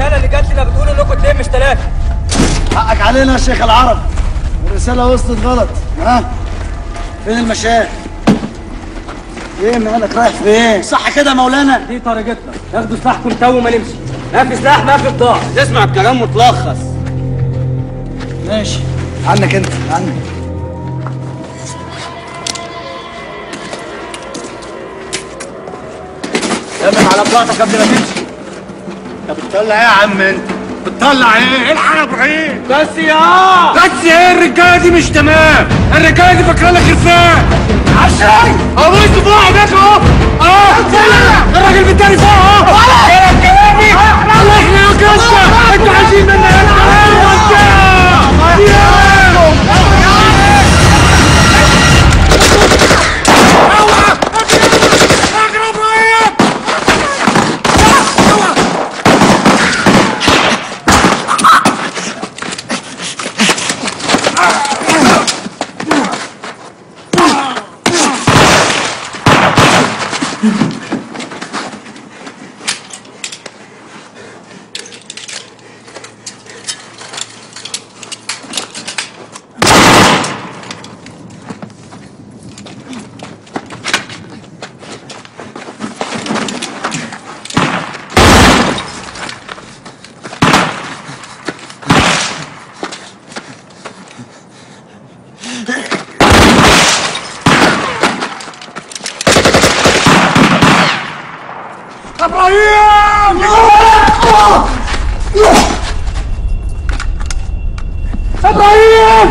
الرساله اللي جات لنا بتقول انكم اتنين مش ثلاثه حقك علينا يا شيخ العرب الرسالة وصلت غلط ها فين المشايخ ايه مالك رايح فين صح كده يا مولانا دي طريقتنا ناخدوا سلاحكم تو ما نمشي ما في سلاح ما في بضاعه اسمع الكلام متلخص ماشي عنك انت عنك امن على بضاعتك قبل ما تمشي انت بتطلع ايه يا عم انت بتطلع ايه الحق يا ابراهيم بس يا بس ايه الرجاله دي مش تمام الرجاله دي فاكره لك خرفان عشان ابو يوسف واحد هناك اهو اه الراجل بالتاني فوق اهو كلام كلامي الله يخليك يا اسطى انتوا عايزين مني انا ابراهيم ابراهيم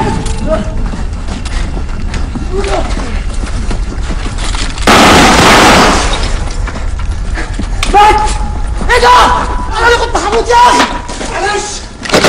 بات ايه ده؟ انا اللي كنت هموت يا اخي معلش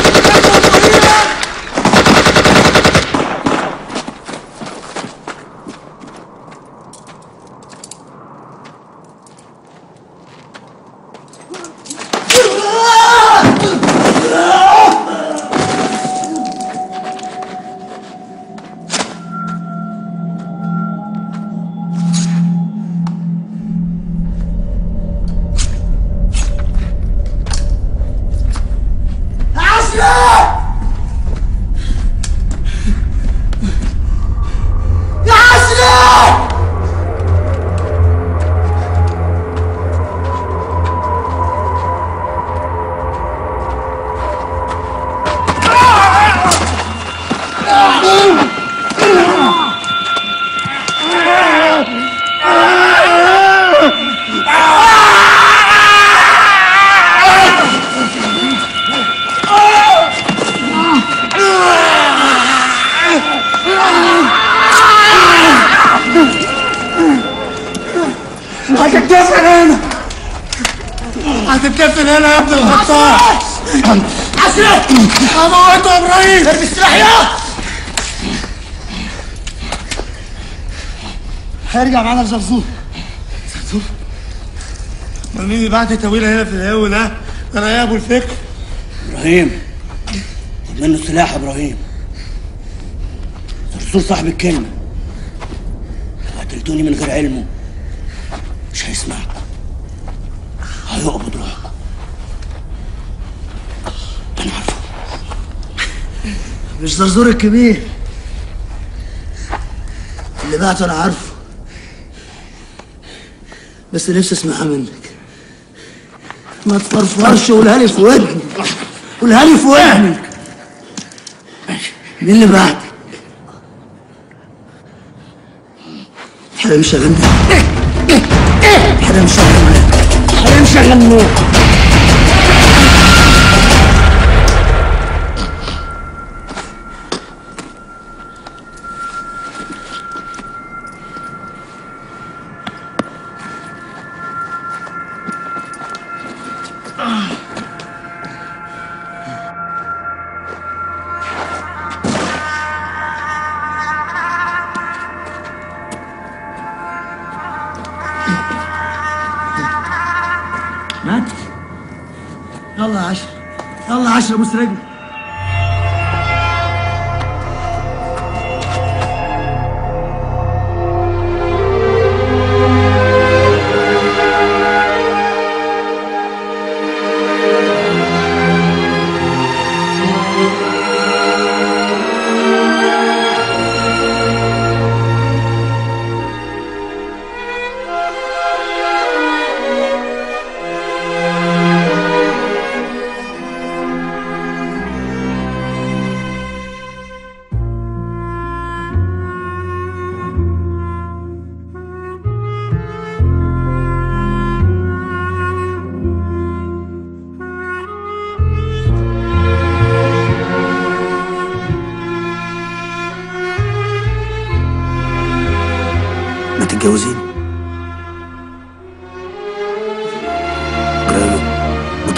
هتتدفن هنا هتتدفن هنا يا ابن الخطاب عسلك هموته يا ابراهيم ارمي السلاح يا هيرجع معانا الزرزور امال مين بعت طويله هنا في الهو ده انا يا ابو الفكر ابراهيم خد منه السلاح يا ابراهيم زرزور صاحب الكلمة لو قتلتوني من غير علمه مش هيسمعك هيقبض روحك انا عارفه مش زرزور الكبير اللي بعته انا عارفه بس نفسي اسمعها منك ما تفرفرش قولها لي في ودني قولها لي في ودني مين اللي بعتك؟ حرام شغل حرام شغل حرام شغل مات يلا يا عشرة يلا يا عشرة بوس رجلي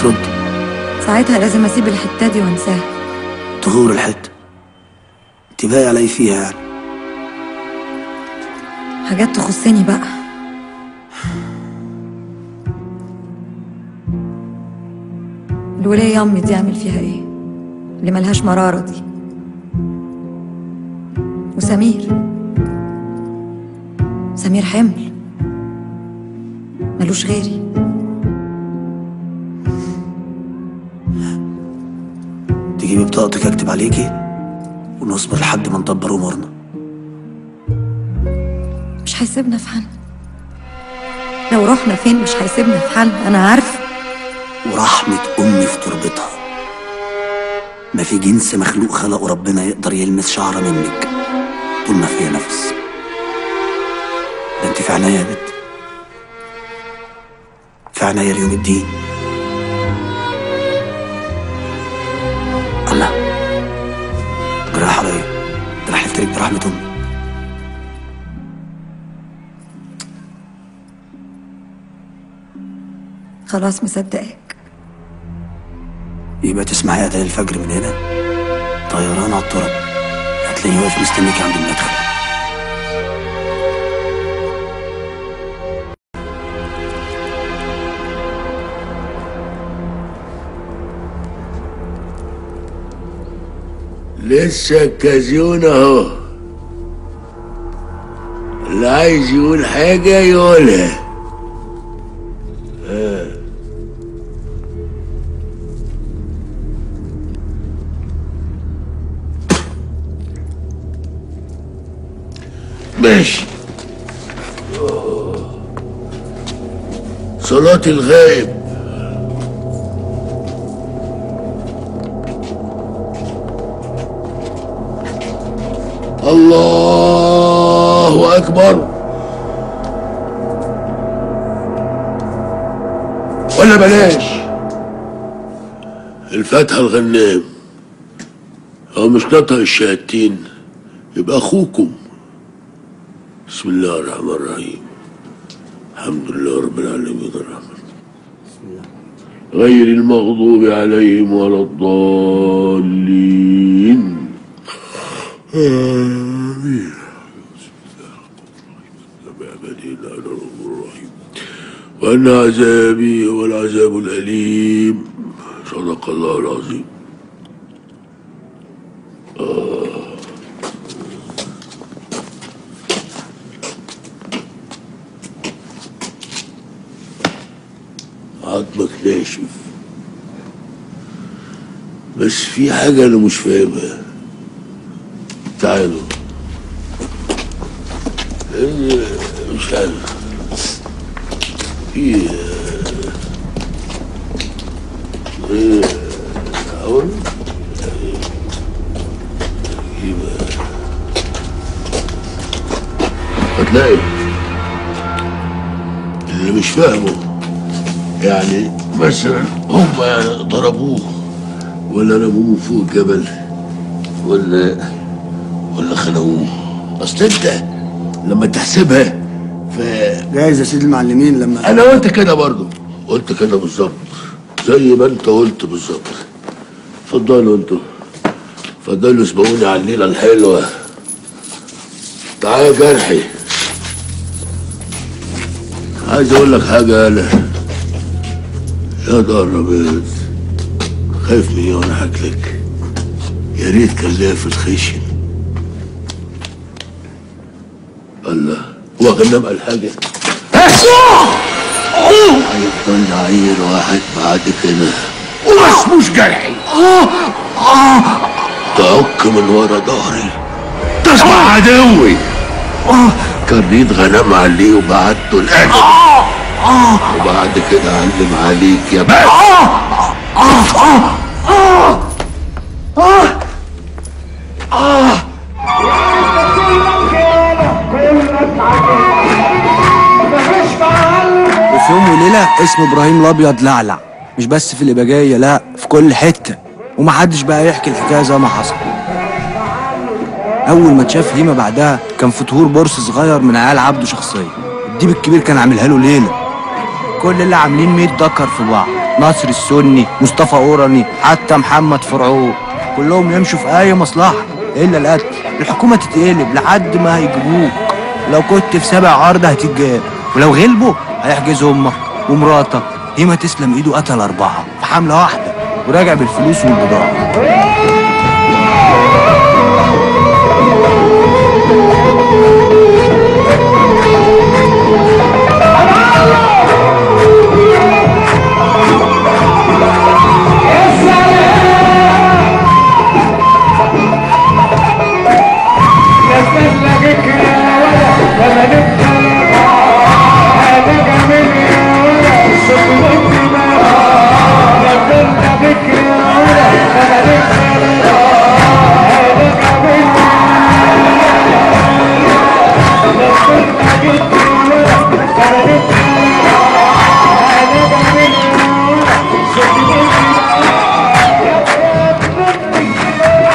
ترد ساعتها لازم اسيب الحتة دي وانساها تغور الحته انت باقي علي فيها يعني حاجات تخصني بقى الولاية أمي دي أعمل فيها إيه؟ اللي ملهاش مرارة دي وسمير سمير حمل ملوش غيري تجيبي بطاقتك اكتب عليكي ونصبر لحد ما ندبر امورنا مش هيسيبنا في حالنا لو رحنا فين مش هيسيبنا في حالنا أنا عارفة ورحمة أمي في تربتها ما في جنس مخلوق خلقه ربنا يقدر يلمس شعرة منك طول ما فيها نفس ده انت في عناية يا بنت في عناية ليوم الدين الله جراح عليا ده انا حلفت لك برحمة أمي خلاص مصدقك يبقى تسمعي أذان الفجر من هنا طيران على الطرق هتلاقيه واقف مستنيك عند المدخل لسه الكازيون اهو اللي عايز يقول حاجة يقولها آه. ماشي صلاة الغائب الله أكبر ولا بلاش الفاتحة الغنام هو مش نطق الشهادتين يبقى أخوكم بسم الله الرحمن الرحيم الحمد لله رب العالمين الرحمن غير المغضوب عليهم ولا الضالين آمين بعبادي الله الرحمن الرحيم وأن عذابي هو العذاب الأليم صدق الله العظيم عظمك ناشف بس في حاجة أنا مش فاهمها تعالوا إيه، مش عارف في إيه، أقول يبقى هتلاقي اللي مش فاهمه يعني مثلا هم يعني ضربوه ولا رموه فوق الجبل ولا ولا خنقوه اصل انت لما تحسبها ف جايز يا سيدي المعلمين لما انا قلت كده برضو قلت كده بالظبط زي ما انت قلت بالظبط اتفضلوا انتوا اتفضلوا اسبقوني على الليله الحلوه تعالى يا جرحي عايز اقول لك حاجه انا يا دار ابيض خايف من ايه وانا حكلك يا ريت كان ليا في الخشن الله هو غنام قال حاجه هيفضل عيل واحد بعد كده وما اسموش جرحي تعك من ورا ظهري تسمع عدوي كريت غنام عليه وبعته القتل وبعد كده علم عليك يا بس وفي يوم وليلة اسم ابراهيم الابيض لعلع مش بس في الاباجية لا في كل حتة ومحدش بقى يحكي الحكاية زي ما حصل اول ما اتشاف هيما بعدها كان في طهور بورس صغير من عيال عبده شخصيا الديب الكبير كان عاملها له ليلة كل اللي عاملين 100 دكر في بعض نصر السني مصطفى اوراني حتى محمد فرعون كلهم يمشوا في اي مصلحه الا القتل الحكومه تتقلب لحد ما هيجيبوك لو كنت في سبع عرض هتتجاب ولو غلبوا هيحجزوا امك ومراتك هيما تسلم ايده قتل اربعه في حمله واحده وراجع بالفلوس والبضاعه